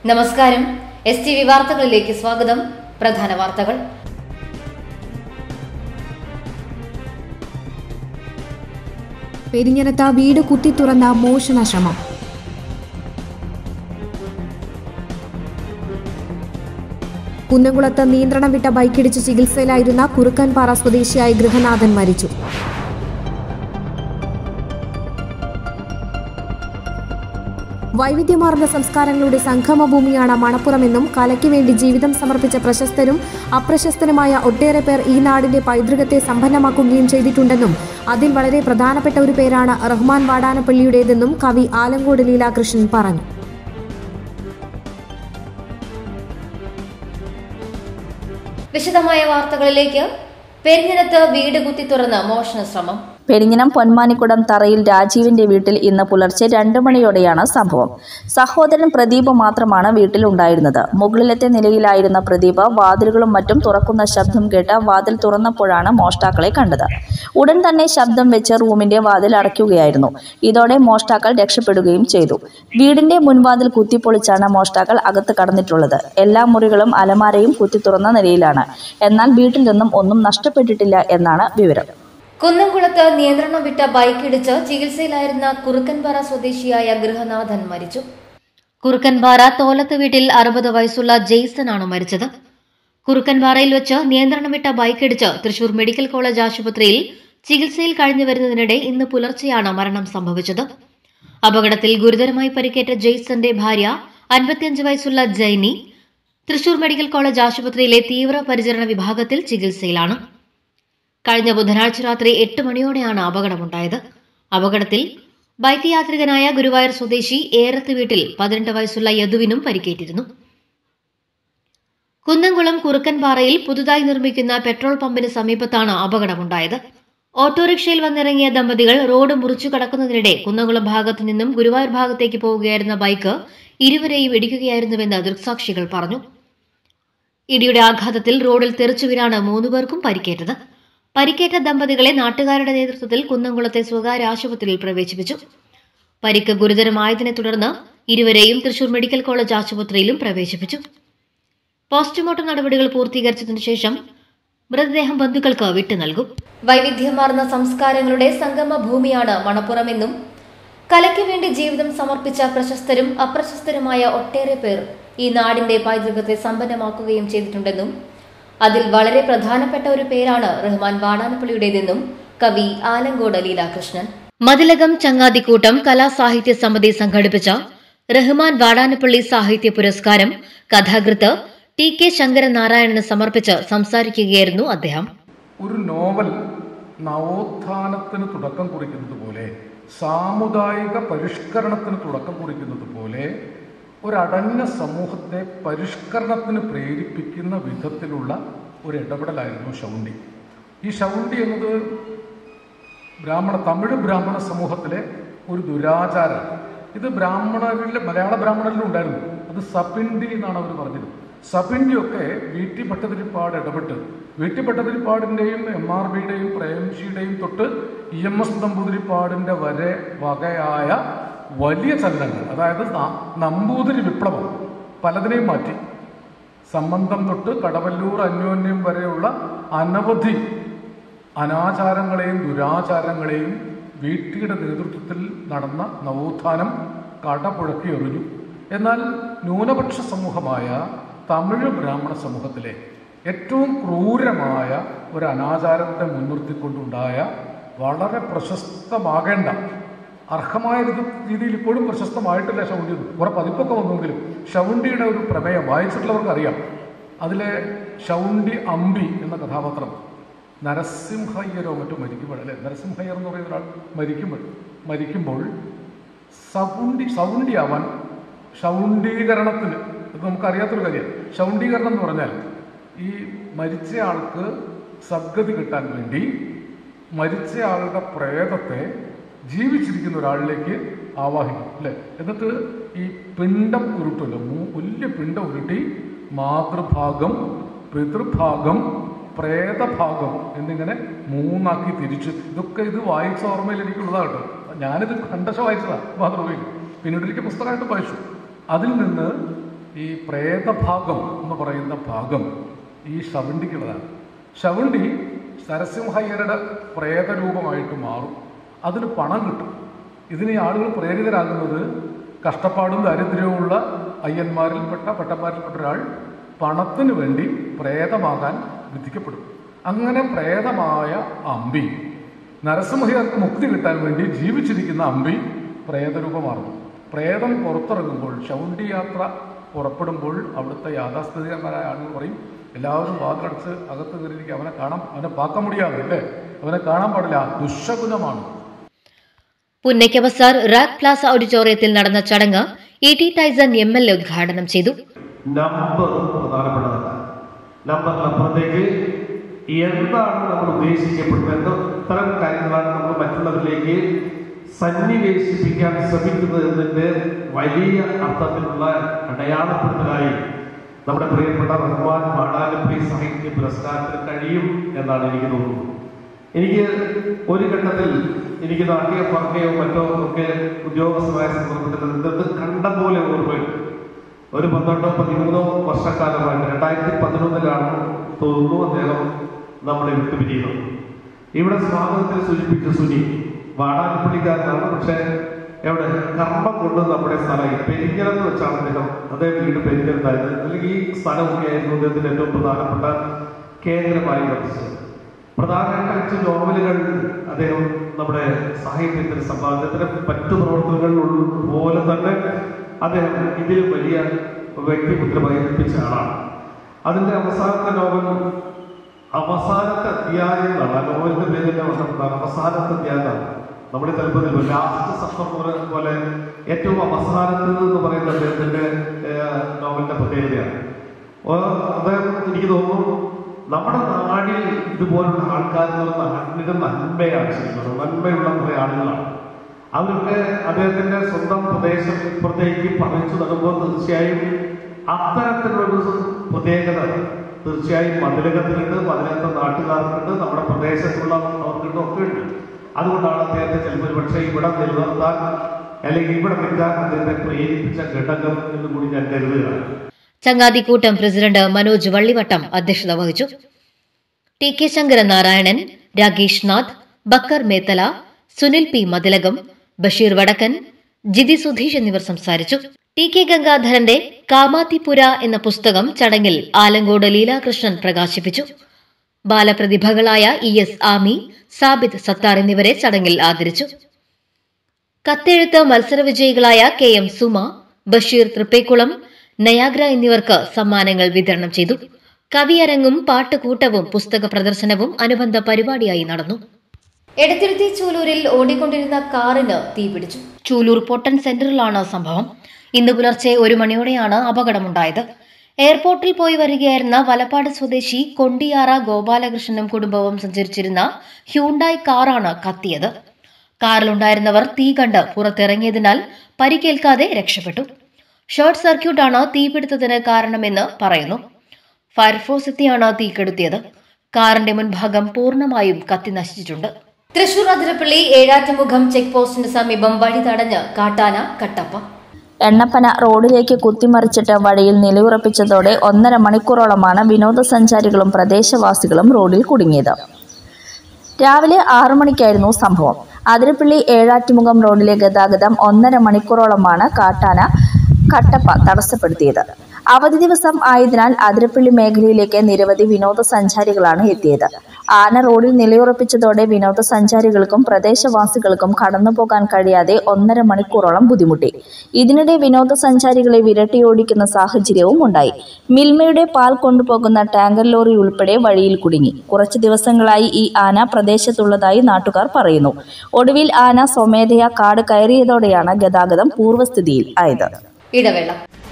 നമസ്കാരം S T V വാർത്തകളിലേക്ക് സ്വാഗതം പ്രധാന വാർത്തകൾ പെരിഞ്ഞനത്ത് വീട് കുത്തി തുറന്ന മോഷണ ശ്രമം കുന്നംകുളത്ത് നിയന്ത്രണം വിട്ട ബൈക്കിടിച്ച് ചികിത്സയിലായിരുന്ന കുറുക്കൻപാറ സ്വദേശിയായ ഗൃഹനാഥൻ മരിച്ചു വൈവിധ്യമാർന്ന സംസ്കാരങ്ങളുടെ സംഗമഭൂമിയാണ് മണപ്പുറമെന്നും കലയ്ക്ക് വേണ്ടി ജീവിതം സമർപ്പിച്ച പ്രശസ്തരും അപ്രശസ്തനുമായ ഒട്ടേറെ പേർ ഈ നാടിന്റെ പൈതൃകത്തെ സമ്പന്നമാക്കുകയും ചെയ്തിട്ടുണ്ടെന്നും അതിൽ വളരെ പ്രധാനപ്പെട്ട ഒരു പേരാണ് റഹ്മാൻ വാടാനപ്പള്ളിയുടേതെന്നും കവി ആലങ്കോട് ലീലാകൃഷ്ണൻ പറഞ്ഞു വിശദമായ വാർത്തകളിലേക്ക് പെരിഞ്ഞനത്ത് വീട് കുത്തി തുറന്ന് മോഷണ ശ്രമം പെരിഞ്ഞനം പൊന്മാനിക്കുടം തറയിൽ രാജീവിന്റെ വീട്ടിൽ ഇന്ന് പുലർച്ചെ രണ്ടു മണിയോടെയാണ് സംഭവം സഹോദരൻ പ്രദീപ് മാത്രമാണ് വീട്ടിൽ ഉണ്ടായിരുന്നത് മുകളിലത്തെ നിലയിലായിരുന്ന പ്രദീപ് വാതിലുകളും മറ്റും തുറക്കുന്ന ശബ്ദം കേട്ട് വാതിൽ തുറന്നപ്പോഴാണ് മോഷ്ടാക്കളെ കണ്ടത് ഉടൻ തന്നെ ശബ്ദം വെച്ച് റൂമിന്റെ വാതിൽ അടയ്ക്കുകയായിരുന്നു ഇതോടെ മോഷ്ടാക്കൾ രക്ഷപ്പെടുകയും ചെയ്തു വീടിന്റെ മുൻവാതിൽ കുത്തിപ്പൊളിച്ചാണ് മോഷ്ടാക്കൾ അകത്ത് കടന്നിട്ടുള്ളത് എല്ലാ മുറികളും അലമാരയും കുത്തി തുറന്ന നിലയിലാണ് എന്നാൽ വീട്ടിൽ നിന്നും ഒന്നും നഷ്ടപ്പെട്ടിട്ടില്ല എന്നാണ് വിവരം കുന്നംകുളത്ത് നിയന്ത്രണം വിട്ട ബൈക്കിടിച്ച് ചികിത്സയിലായിരുന്ന കുറുക്കൻപാറ സ്വദേശിയായ ഗൃഹനാഥൻ മരിച്ചു കുറുക്കൻപാറ തോലത്ത് വീട്ടിൽ അറുപത് വയസ്സുള്ള ജെയ്സൺ ആണ് മരിച്ചത് കുറുക്കൻപാറയിൽ വെച്ച് നിയന്ത്രണം വിട്ട ബൈക്കിടിച്ച് തൃശൂർ മെഡിക്കൽ കോളേജ് ആശുപത്രിയിൽ ചികിത്സയിൽ കഴിഞ്ഞു വരുന്നതിനിടെ ഇന്ന് പുലർച്ചെയാണ് മരണം സംഭവിച്ചത് അപകടത്തിൽ ഗുരുതരമായി പരിക്കേറ്റ ജെയ്സന്റെ ഭാര്യ അൻപത്തിയഞ്ച് വയസ്സുള്ള ജൈനി തൃശൂർ മെഡിക്കൽ കോളേജ് ആശുപത്രിയിലെ തീവ്ര പരിചരണ വിഭാഗത്തിൽ ചികിത്സയിലാണ് കഴിഞ്ഞ ബുധനാഴ്ച രാത്രി എട്ട് മണിയോടെയാണ് അപകടമുണ്ടായത് അപകടത്തിൽ ബൈക്ക് യാത്രികനായ ഗുരുവായൂർ സ്വദേശി ഏറത്ത് വീട്ടിൽ പതിനെട്ട് വയസ്സുള്ള യദുവിനും പരിക്കേറ്റിരുന്നു കുന്നംകുളം കുറുക്കൻപാറയിൽ പുതുതായി നിർമ്മിക്കുന്ന പെട്രോൾ പമ്പിന് സമീപത്താണ് അപകടമുണ്ടായത് ഓട്ടോറിക്ഷയിൽ വന്നിറങ്ങിയ ദമ്പതികൾ റോഡ് മുറിച്ചു കടക്കുന്നതിനിടെ കുന്നംകുളം ഭാഗത്തു നിന്നും ഗുരുവായൂർ ഭാഗത്തേക്ക് പോവുകയായിരുന്ന ബൈക്ക് ഇരുവരെയും ഇടിക്കുകയായിരുന്നുവെന്ന് ദൃക്സാക്ഷികൾ പറഞ്ഞു ഇടിയുടെ ആഘാതത്തിൽ റോഡിൽ തെറിച്ചു വീണാണ് മൂന്നുപേർക്കും പരിക്കേറ്റത് പരിക്കേറ്റ ദമ്പതികളെ നാട്ടുകാരുടെ നേതൃത്വത്തിൽ കുന്നംകുളത്തെ സ്വകാര്യ ആശുപത്രിയിൽ പ്രവേശിപ്പിച്ചു പരിക്ക് ഗുരുതരമായതിനെ തുടർന്ന് ഇരുവരെയും തൃശൂർ മെഡിക്കൽ കോളേജ് ആശുപത്രിയിലും പ്രവേശിപ്പിച്ചു പോസ്റ്റ്മോർട്ടം നടപടികൾ പൂർത്തീകരിച്ചതിനു ശേഷം മൃതദേഹം ബന്ധുക്കൾക്ക് വിട്ടു നൽകും വൈവിധ്യമാർന്ന സംസ്കാരങ്ങളുടെ സംഗമ ഭൂമിയാണ് മണപ്പുറമെന്നും കലയ്ക്ക് വേണ്ടി ജീവിതം സമർപ്പിച്ച പ്രശസ്തരും അപ്രശസ്തരുമായ ഒട്ടേറെ പേർ ഈ നാടിന്റെ പൈതൃകത്തെ സമ്പന്നമാക്കുകയും ചെയ്തിട്ടുണ്ടെന്നും അതിൽ വളരെ പ്രധാനപ്പെട്ട ഒരു പേരാണ് റഹ്മാൻ വാടാനപ്പള്ളിയുടേതെന്നും കവി ആലങ്കോട് ലീലാകൃഷ്ണൻ മതിലകം ചങ്ങാതിക്കൂട്ടം കലാസാഹിത്യ സമിതി സംഘടിപ്പിച്ച റഹ്മാൻ വാടാനപ്പള്ളി സാഹിത്യ പുരസ്കാരം കഥാകൃത്ത് ടി കെ ശങ്കരനാരായണന് സമർപ്പിച്ച് സംസാരിക്കുകയായിരുന്നു അദ്ദേഹം ഒരു നോവൽ നവോത്ഥാനത്തിന് തുടക്കം കുറിക്കുന്നത് പോലെ സാമുദായിക പരിഷ്കരണത്തിന് തുടക്കം കുറിക്കുന്നത് പോലെ ഒരടഞ്ഞ സമൂഹത്തെ പരിഷ്കരണത്തിന് പ്രേരിപ്പിക്കുന്ന വിധത്തിലുള്ള ഒരു ഇടപെടലായിരുന്നു ശൗണ്ടി ഈ ശൗണ്ടി എന്നത് ബ്രാഹ്മണ തമിഴ് ബ്രാഹ്മണ സമൂഹത്തിലെ ഒരു ദുരാചാരമാണ് ഇത് ബ്രാഹ്മണരിലെ മലയാള ഭാഷയിലും ഉണ്ടായിരുന്നു അത് സപിണ്ടി എന്നാണ് അവർ പറഞ്ഞത് സപിണ്ടിയൊക്കെ വീട്ടി ഭട്ടതിരിപ്പാട് ഇടപെട്ട് വീട്ടി ഭട്ടതിരിപ്പാടിൻ്റെയും എം ആർ ബിയുടെയും പ്രേംജിയുടെയും തൊട്ട് ഇ എം എസ് നമ്പൂതിരിപ്പാടിൻ്റെ വരെ വകയായ വലിയ ചലനങ്ങൾ അതായത് ന- നമ്പൂതിരി വിപ്ലവം പലതിനെയും മാറ്റി സംബന്ധം തൊട്ട് കടവല്ലൂർ അന്യോന്യം വരെയുള്ള അനവധി അനാചാരങ്ങളെയും ദുരാചാരങ്ങളെയും വീട്ടിയുടെ നേതൃത്വത്തിൽ നടന്ന നവോത്ഥാനം കടപുഴക്കി എറിഞ്ഞു എന്നാൽ ന്യൂനപക്ഷ സമൂഹമായ തമിഴ് ബ്രാഹ്മണ സമൂഹത്തിലെ ഏറ്റവും ക്രൂരമായ ഒരു അനാചാരത്തെ മുൻനിർത്തിക്കൊണ്ടുണ്ടായ വളരെ പ്രശസ്തമാകേണ്ട അർഹമായ രീതി- രീതിയിൽ ഇപ്പോഴും പ്രശസ്തമായിട്ടില്ല ശൗണ്ടി കുറെ പതിപ്പൊക്കെ വന്നെങ്കിലും ശൗണ്ടിയുടെ ഒരു പ്രമേയം വായിച്ചിട്ടുള്ളവർക്ക് അറിയാം അതിലെ ശൗണ്ടി അമ്പി എന്ന കഥാപാത്രം നരസിംഹയ്യരോ മറ്റോ മരിക്കുമ്പോൾ അല്ലെ നരസിംഹയ്യർ എന്ന് പറയുന്ന ഒരാൾ മരിക്കുമ്പോൾ മരിക്കുമ്പോൾ സൗണ്ടി സൗണ്ടിയാവാൻ ശൗണ്ടീകരണത്തിന് ഇത് നമുക്കറിയാത്തൊരു കാര്യമാണ് ശൗണ്ടീകരണം എന്ന് പറഞ്ഞാൽ ഈ മരിച്ച ആൾക്ക് സദ്ഗതി കിട്ടാൻ വേണ്ടി മരിച്ചയാളുടെ പ്രേതത്തെ ജീവിച്ചിരിക്കുന്ന ഒരാളിലേക്ക് ആവാഹിക്കും അല്ലെ എന്നിട്ട് ഈ പിണ്ടം ഉരുട്ടുമല്ലോ മൂ- വലിയ പിണ്ടം ഉരുട്ടി മാതൃഭാഗം പിതൃഭാഗം പ്രേതഭാഗം എന്നിങ്ങനെ മൂന്നാക്കി തിരിച്ച് ഇതൊക്കെ ഇത് വായിച്ച ഓർമ്മയിൽ എനിക്കുള്ളതാണ് കേട്ടോ ഞാനിത് കണ്ടശ വായിച്ചതാ മാതൃഭൂമിയിൽ പിന്നീട് എനിക്ക് പുസ്തകമായിട്ട് വായിച്ചു അതിൽ നിന്ന് ഈ പ്രേതഭാഗം എന്ന് പറയുന്ന ഭാഗം ഈ ശവണ്ടിക്കുള്ളതാണ് ശവണ്ടി സരസിംഹയ്യരുടെ പ്രേതരൂപമായിട്ട് മാറും അതിന് പണം കിട്ടും ഇതിന് ഈ ആളുകൾ പ്രേരിതരാകുന്നത് കഷ്ടപ്പാടും ദരിദ്രവുമുള്ള അയ്യന്മാരിൽപ്പെട്ട പെട്ടന്മാരിൽപ്പെട്ട ഒരാൾ പണത്തിന് വേണ്ടി പ്രേതമാകാൻ വിധിക്കപ്പെടും അങ്ങനെ പ്രേതമായ അമ്പി നരസിംഹയ്യർക്ക് മുക്തി കിട്ടാൻ വേണ്ടി ജീവിച്ചിരിക്കുന്ന അമ്പി പ്രേതരൂപമാറുന്നു പ്രേതം പുറത്തിറങ്ങുമ്പോൾ ശൗണ്ടി യാത്ര പുറപ്പെടുമ്പോൾ അവിടുത്തെ യാഥാസ്ഥിതികന്മാരായ ആളുകൾ പറയും എല്ലാവരും വാതിലടച്ച് അകത്ത് കയറിയിരിക്കുക അവനെ കാണാൻ അവനെ പാക്കാൻ മുടിയാതെ അല്ലേ അവനെ കാണാൻ പാടില്ല ദുശകുലമാണ് പുന്നയ്ക്ക ബസാർ റാക് പ്ലാസ ഓഡിറ്റോറിയത്തിൽ നടന്ന ചടങ്ങ് E T Tyson M L A ഉദ്ഘാടനം ചെയ്തു നമ്പർ പ്രധാനപ്പെട്ടതല്ല നമ്പറിനപ്പുറത്തേക്ക് എന്താണ് നമ്മൾ ഉദ്ദേശിക്കപ്പെടുന്നത് എത്തരം കാര്യങ്ങളാണ് നമ്മൾ മറ്റുള്ളവരിലേക്ക് സന്നിവേശിപ്പിക്കാൻ ശ്രമിക്കുന്നത് എന്നതിൻ്റെ വലിയ അർത്ഥത്തിലുള്ള അടയാളപ്പെടുത്തലായി നമ്മുടെ പ്രിയപ്പെട്ട റഹ്മാൻ മാടാലപ്പി സാഹിത്യ പുരസ്കാരത്തിന് കഴിയും എന്നാണ് എനിക്ക് തോന്നുന്നത് എനിക്ക് ഒരു ഘട്ടത്തിൽ എനിക്ക് നാട്ടിയ പറക്കുകയോ മറ്റോ ഒക്കെ ഉദ്യോഗസ്ഥമായ സന്ദർഭത്തിൽ ഇത് കണ്ട പോലെ ഓർമ്മയുണ്ട് ഒരു പന്ത്രണ്ടോ പതിമൂന്നോ വർഷക്കാലമായിട്ട് രണ്ടായിരത്തി പതിനൊന്നിലാണ് തോന്നുന്നു അദ്ദേഹം നമ്മളെ വിട്ടുപിരിയുന്നത് ഇവിടെ സ്വാഗതത്തിൽ സൂചിപ്പിച്ച സുനി വാടാനപ്പള്ളിക്കാരനാണ് പക്ഷേ എവിടെ കർമ്മം കൊണ്ട് നമ്മുടെ സ്ഥലം പെരിഞ്ഞരം എന്ന് വെച്ചാണ് അദ്ദേഹം അദ്ദേഹം വീട് പെരിഞ്ഞരത്തായിരുന്നു അല്ലെങ്കിൽ ഈ സ്ഥലമൊക്കെ ആയിരുന്നു അദ്ദേഹത്തിന്റെ ഏറ്റവും പ്രധാനപ്പെട്ട കേന്ദ്രമായി വർദ്ധിച്ചത് പ്രധാനപ്പെട്ട അഞ്ച് നോവലുകൾ അദ്ദേഹം നമ്മുടെ സാഹിത്യത്തിന് സമ്പാദനത്തിന് മറ്റു പ്രവർത്തനങ്ങളിൽ പോലെ തന്നെ അദ്ദേഹം ഇതിലും വലിയ വ്യക്തിമുദ്ര പതിപ്പിച്ച ആളാണ് അതിന്റെ അവസാനത്തെ നോവൽ അവസാനത്തെ അധ്യായം എന്നാണ് ആ നോവലിന്റെ പേര് തന്നെ വന്നിട്ടുണ്ടാകും അവസാനത്തെ അധ്യായം നമ്മുടെ ചിലപ്പോൾ ലാസ്റ്റ് സഫർ പോലെ ഏറ്റവും അവസാനത്തത് എന്ന് പറയുന്നത് അദ്ദേഹത്തിന്റെ ഏഹ്, നോവലിന്റെ പ്രത്യേകതയാണ് ഓ, അദ്ദേഹം എനിക്ക് തോന്നുന്നു നമ്മുടെ നാടിൽ ഇതുപോലുള്ള ആൾക്കാർ എന്ന് പറഞ്ഞാൽ നാടിന്റെ നന്മയാണ് ശരിക്കും നന്മയുള്ള കുറെ ആളുകളാണ് അവരൊക്കെ അദ്ദേഹത്തിന്റെ സ്വന്തം പ്രദേശം ഇപ്പുറത്തേക്ക് പറിച്ചു നടുമ്പോൾ തീർച്ചയായും അത്തരത്തിലുള്ളൊരു പ്രത്യേകത തീർച്ചയായും മതിലകത്തിലുണ്ട് മതിലകത്തെ നാട്ടുകാർക്കുണ്ട് നമ്മുടെ പ്രദേശത്തുള്ള അവർക്കുണ്ട് ഒക്കെ ഉണ്ട് അതുകൊണ്ടാണ് അദ്ദേഹത്തെ ചിലപ്പോൾ പക്ഷേ ഇവിടെ നിലനിർത്താൻ അല്ലെങ്കിൽ ഇവിടെ നിൽക്കാൻ അദ്ദേഹത്തെ പ്രേരിപ്പിച്ച ഘടകം എന്ന് കൂടി ഞാൻ കരുതുകയാണ് ചങ്ങാതിക്കൂട്ടം പ്രസിഡന്റ് മനോജ് വള്ളിവട്ടം അധ്യക്ഷത വഹിച്ചു T K Sankaranarayanan Rakesh Nath Bakkar Methala Sunil P Mathilakam Basheer Vadakkan Jithi Sudheesh എന്നിവർ സംസാരിച്ചു ടി കെ ഗംഗാധരന്റെ കാമാത്തിപുര എന്ന പുസ്തകം ചടങ്ങിൽ ആലങ്കോട് ലീലാകൃഷ്ണൻ പ്രകാശിപ്പിച്ചു ബാലപ്രതിഭകളായ ഇ എസ് ആമി സാബിത് സത്താർ എന്നിവരെ ചടങ്ങിൽ ആദരിച്ചു കത്തെഴുത്ത് മത്സരവിജയികളായ K M Suma Basheer Thrippekulam Niagara എന്നിവർക്ക് സമ്മാനങ്ങൾ വിതരണം ചെയ്തു കവിയരങ്ങും പാട്ടുകൂട്ടവും പുസ്തക പ്രദർശനവും അനുബന്ധ പരിപാടിയായി നടന്നു എടത്തിരുത്തി ചൂലൂരിൽ ഓടിക്കൊണ്ടിരുന്ന കാറിന് തീപിടിച്ചു ചൂലൂർ പൊട്ടൻ സെന്ററിലാണ് സംഭവം ഇന്ന് പുലർച്ചെ ഒരു മണിയോടെയാണ് അപകടമുണ്ടായത് എയർപോർട്ടിൽ പോയി വരികയായിരുന്ന വലപ്പാട് സ്വദേശി കൊണ്ടിയാറ ഗോപാലകൃഷ്ണനും കുടുംബവും സഞ്ചരിച്ചിരുന്ന ഹ്യൂണ്ടായി കാറാണ് കത്തിയത് കാറിലുണ്ടായിരുന്നവർ തീ കണ്ട് പുറത്തിറങ്ങിയതിനാൽ പരിക്കേൽക്കാതെ രക്ഷപ്പെട്ടു ഷോർട്ട് സർക്യൂട്ടാണ് തീപിടുത്തത്തിന് കാരണമെന്ന് പറയുന്നു ഫയർഫോഴ്സ് എത്തിയാണ് തീ കെടുത്തിയത് കാറിന്റെ മുൻഭാഗം പൂർണ്ണമായും കത്തി നശിച്ചിട്ടുണ്ട് തൃശൂർ അതിരപ്പള്ളി ഏഴാറ്റുമുഖം ചെക്ക് പോസ്റ്റിന് സമീപം വഴി തടഞ്ഞ് കാട്ടാന കട്ടപ്പ എണ്ണപ്പന റോഡിലേക്ക് കുത്തിമറിച്ചിട്ട് വഴിയിൽ നിലയുറപ്പിച്ചതോടെ ഒന്നര മണിക്കൂറോളമാണ് വിനോദസഞ്ചാരികളും പ്രദേശവാസികളും റോഡിൽ കുടുങ്ങിയത് രാവിലെ ആറു മണിക്കായിരുന്നു സംഭവം അതിരപ്പള്ളി ഏഴാറ്റുമുഖം റോഡിലെ ഗതാഗതം ഒന്നര മണിക്കൂറോളമാണ് കാട്ടാന കട്ടപ്പ തടസ്സപ്പെടുത്തിയത് അവധി ദിവസം ആയതിനാൽ അതിരപ്പള്ളി മേഖലയിലേക്ക് നിരവധി വിനോദസഞ്ചാരികളാണ് എത്തിയത് ആന റോഡിൽ നിലയുറപ്പിച്ചതോടെ വിനോദസഞ്ചാരികൾക്കും പ്രദേശവാസികൾക്കും കടന്നുപോകാൻ കഴിയാതെ ഒന്നര മണിക്കൂറോളം ബുദ്ധിമുട്ടി ഇതിനിടെ വിനോദസഞ്ചാരികളെ വിരട്ടിയോടിക്കുന്ന സാഹചര്യവും ഉണ്ടായി മിൽമയുടെ പാൽ കൊണ്ടുപോകുന്ന ടാങ്കർ ലോറി ഉൾപ്പെടെ വഴിയിൽ കുടുങ്ങി കുറച്ചു ദിവസങ്ങളായി ഈ ആന പ്രദേശത്തുള്ളതായി നാട്ടുകാർ പറയുന്നു ഒടുവിൽ ആന സ്വമേധയാ കാട് കയറിയതോടെയാണ് ഗതാഗതം പൂർവ്വസ്ഥിതിയിൽ ആയത് ഇടവേള